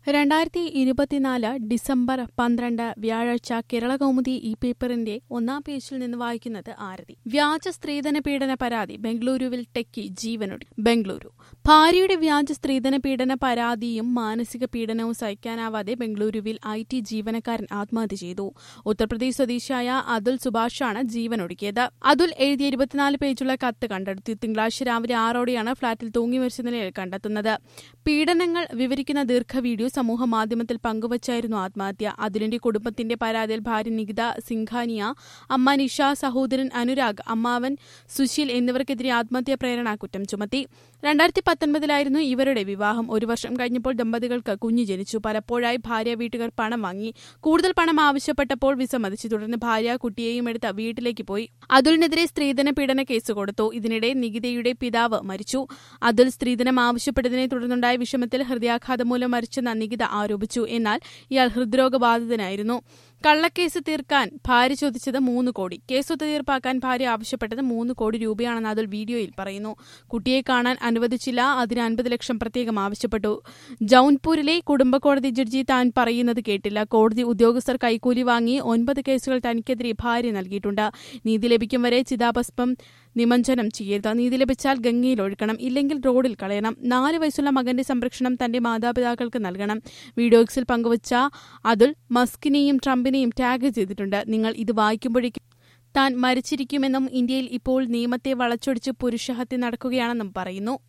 രണ്ടായിരത്തി ഇരുപത്തിനാല് ഡിസംബർ പന്ത്രണ്ട് വ്യാഴാഴ്ച കേരള കൗമുദി ഈ പേപ്പറിന്റെ ഒന്നാം പേജിൽ നിന്ന് വായിക്കുന്നത് ആരതി വ്യാജ സ്ത്രീധന പീഡന പരാതി ബംഗളൂരുവിൽ ടെക്കി ജീവനൊടി ബംഗളൂരു ഭാര്യയുടെ വ്യാജ സ്ത്രീധന പീഡന പരാതിയും മാനസിക പീഡനവും സഹിക്കാനാവാതെ ബംഗളൂരുവിൽ ഐ ടി ജീവനക്കാരൻ ആത്മഹത്യ ചെയ്തു ഉത്തർപ്രദേശ് സ്വദേശിയായ അതുൽ സുഭാഷാണ് ജീവനൊടുക്കിയത് അതുൽ എഴുതിയ ഇരുപത്തിനാല് പേജുള്ള കത്ത് കണ്ടെടുത്തു തിങ്കളാഴ്ച രാവിലെ ആറോടെയാണ് ഫ്ളാറ്റിൽ തൂങ്ങി മരിച്ച നിലയിൽ കണ്ടെത്തുന്നത് പീഡനങ്ങൾ വിവരിക്കുന്ന ദീർഘ വീഡിയോ സമൂഹ മാധ്യമത്തിൽ പങ്കുവച്ചായിരുന്നു ആത്മഹത്യ അതുലിന്റെ കുടുംബത്തിന്റെ പരാതിയിൽ ഭാര്യ നികിത സിംഘാനിയ അമ്മ നിഷ സഹോദരൻ അനുരാഗ് അമ്മാവൻ സുശീൽ എന്നിവർക്കെതിരെ ആത്മഹത്യാ പ്രേരണ കുറ്റം ചുമത്തി രണ്ടായിരത്തി പത്തൊൻപതിലായിരുന്നു ഇവരുടെ വിവാഹം ഒരു വർഷം കഴിഞ്ഞപ്പോൾ ദമ്പതികൾക്ക് കുഞ്ഞു ജനിച്ചു പലപ്പോഴായി ഭാര്യ വീട്ടുകാർ പണം വാങ്ങി കൂടുതൽ പണം ആവശ്യപ്പെട്ടപ്പോൾ വിസമ്മതിച്ചു തുടർന്ന് ഭാര്യ കുട്ടിയെയും എടുത്ത് വീട്ടിലേക്ക് പോയി അതുലിനെതിരെ സ്ത്രീധന പീഡന കേസ് കൊടുത്തു ഇതിനിടെ നികിതയുടെ പിതാവ് മരിച്ചു അതുൽ സ്ത്രീധനം ആവശ്യപ്പെട്ടതിനെ തുടർന്നുണ്ടായ വിഷമത്തിൽ ഹൃദയാഘാതം മൂലം മരിച്ചെന്ന് നികിത ആരോപിച്ചു എന്നാൽ ഇയാൾ ഹൃദ്രോഗബാധിതനായിരുന്നു കള്ളക്കേസ് തീർക്കാൻ ഭാര്യ ചോദിച്ചത് മൂന്ന് കോടി കേസ് ഒത്തുതീർപ്പാക്കാൻ ഭാര്യ ആവശ്യപ്പെട്ടത് മൂന്ന് കോടി രൂപയാണെന്ന് അതുൽ വീഡിയോയിൽ പറയുന്നു കുട്ടിയെ കാണാൻ അനുവദിച്ചില്ല അതിന് അൻപത് ലക്ഷം പ്രത്യേകം ആവശ്യപ്പെട്ടു ജൌൻപൂരിലെ കുടുംബ കോടതി ജഡ്ജി താൻ പറയുന്നത് കേട്ടില്ല കോടതി ഉദ്യോഗസ്ഥർ കൈക്കൂലി വാങ്ങി ഒൻപത് കേസുകൾ തനിക്കെതിരെ ഭാര്യ നൽകിയിട്ടുണ്ട് നീതി ലഭിക്കും വരെ ചിതാഭസ്മം നിമഞ്ജനം ചെയ്യരുത് നീതി ലഭിച്ചാൽ ഗംഗയിൽ ഒഴുക്കണം ഇല്ലെങ്കിൽ റോഡിൽ കളയണം നാല് വയസ്സുള്ള മകന്റെ സംരക്ഷണം തന്റെ മാതാപിതാക്കൾക്ക് നൽകണം വീഡിയോക്സിൽ പങ്കുവച്ച അതുൽ മസ്കിനെയും ട്രംപിനെയും ടാഗ് ചെയ്തിട്ടുണ്ട് നിങ്ങൾ ഇത് വായിക്കുമ്പോഴേക്കും താൻ മരിച്ചിരിക്കുമെന്നും ഇന്ത്യയിൽ ഇപ്പോൾ നിയമത്തെ വളച്ചൊടിച്ച് പുരുഷഹത്യ നടക്കുകയാണെന്നും പറയുന്നു